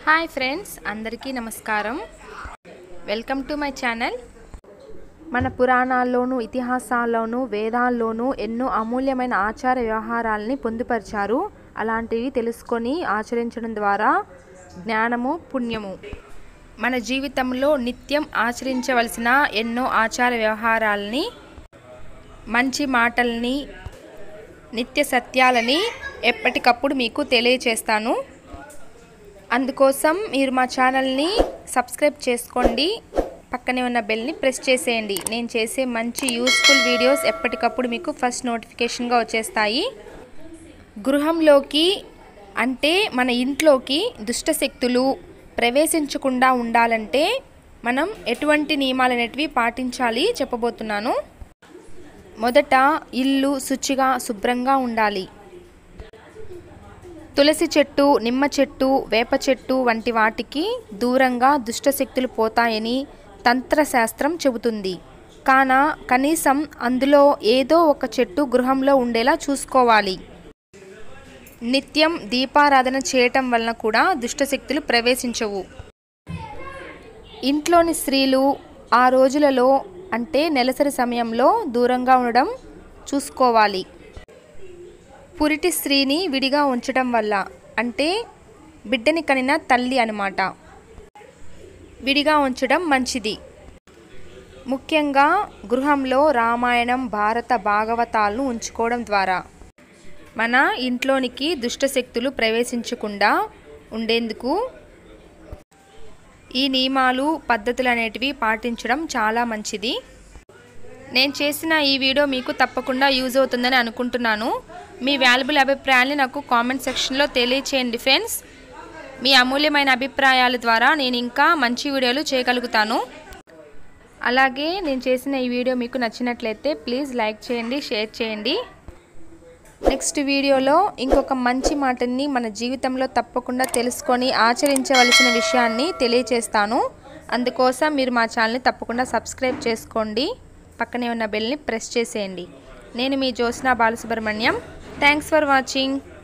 hi friends అందరికీ నమస్కారం welcome to my channel మన పురాణాల్లోనూ ఇతిహాసాల్లోనూ వేదాల్లోనూ ఎన్నో అమూల్యమైన ఆచార వ్యవహారాలని పొందుపరిచారు అలాంటివి తెలుసుకొని ఆచరించడం ద్వారా జ్ఞానము పుణ్యము మన జీవితంలో నిత్యం ఆచరించవలసిన ఎన్నో ఆచార వ్యవహారాలని మంచి మాటల్ని నిత్య సత్యాలని ఎప్పటికప్పుడు మీకు తెలియచేస్తాను అందుకోసం మీరు మా ఛానల్ని సబ్స్క్రైబ్ చేసుకోండి పక్కనే ఉన్న బెల్ని ప్రెస్ చేసేయండి నేను చేసే మంచి యూస్ఫుల్ వీడియోస్ ఎప్పటికప్పుడు మీకు ఫస్ట్ నోటిఫికేషన్గా వచ్చేస్తాయి గృహంలోకి అంటే మన ఇంట్లోకి దుష్టశక్తులు ప్రవేశించకుండా ఉండాలంటే మనం ఎటువంటి నియమాలు అనేటివి పాటించాలి చెప్పబోతున్నాను మొదట ఇల్లు శుచిగా శుభ్రంగా ఉండాలి తులసి చెట్టు నిమ్మ చెట్టు వేప చెట్టు వంటి వాటికి దూరంగా దుష్టశక్తులు పోతాయని తంత్రశాస్త్రం చెబుతుంది కాన కనీసం అందులో ఏదో ఒక చెట్టు గృహంలో ఉండేలా చూసుకోవాలి నిత్యం దీపారాధన చేయటం వలన కూడా దుష్టశక్తులు ప్రవేశించవు ఇంట్లోని స్త్రీలు ఆ రోజులలో అంటే నెలసరి సమయంలో దూరంగా ఉండడం చూసుకోవాలి పురిటి స్త్రీని విడిగా ఉంచడం వల్ల అంటే బిడ్డని కనిన తల్లి అనమాట విడిగా ఉంచడం మంచిది ముఖ్యంగా గృహంలో రామాయణం భారత భాగవతాలను ఉంచుకోవడం ద్వారా మన ఇంట్లోనికి దుష్టశక్తులు ప్రవేశించకుండా ఉండేందుకు ఈ నియమాలు పద్ధతులు అనేటివి పాటించడం చాలా మంచిది నేను చేసిన ఈ వీడియో మీకు తప్పకుండా యూజ్ అవుతుందని అనుకుంటున్నాను మీ వాల్యుబుల్ అభిప్రాయాల్ని నాకు కామెంట్ సెక్షన్లో తెలియచేయండి ఫ్రెండ్స్ మీ అమూల్యమైన అభిప్రాయాల ద్వారా నేను ఇంకా మంచి వీడియోలు చేయగలుగుతాను అలాగే నేను చేసిన ఈ వీడియో మీకు నచ్చినట్లయితే ప్లీజ్ లైక్ చేయండి షేర్ చేయండి నెక్స్ట్ వీడియోలో ఇంకొక మంచి మాటని మన జీవితంలో తప్పకుండా తెలుసుకొని ఆచరించవలసిన విషయాన్ని తెలియచేస్తాను అందుకోసం మీరు మా ఛానల్ని తప్పకుండా సబ్స్క్రైబ్ చేసుకోండి పక్కనే ఉన్న బెల్ని ప్రెస్ చేసేయండి నేను మీ Jyotsna Balasubrahmanyam thanks for watching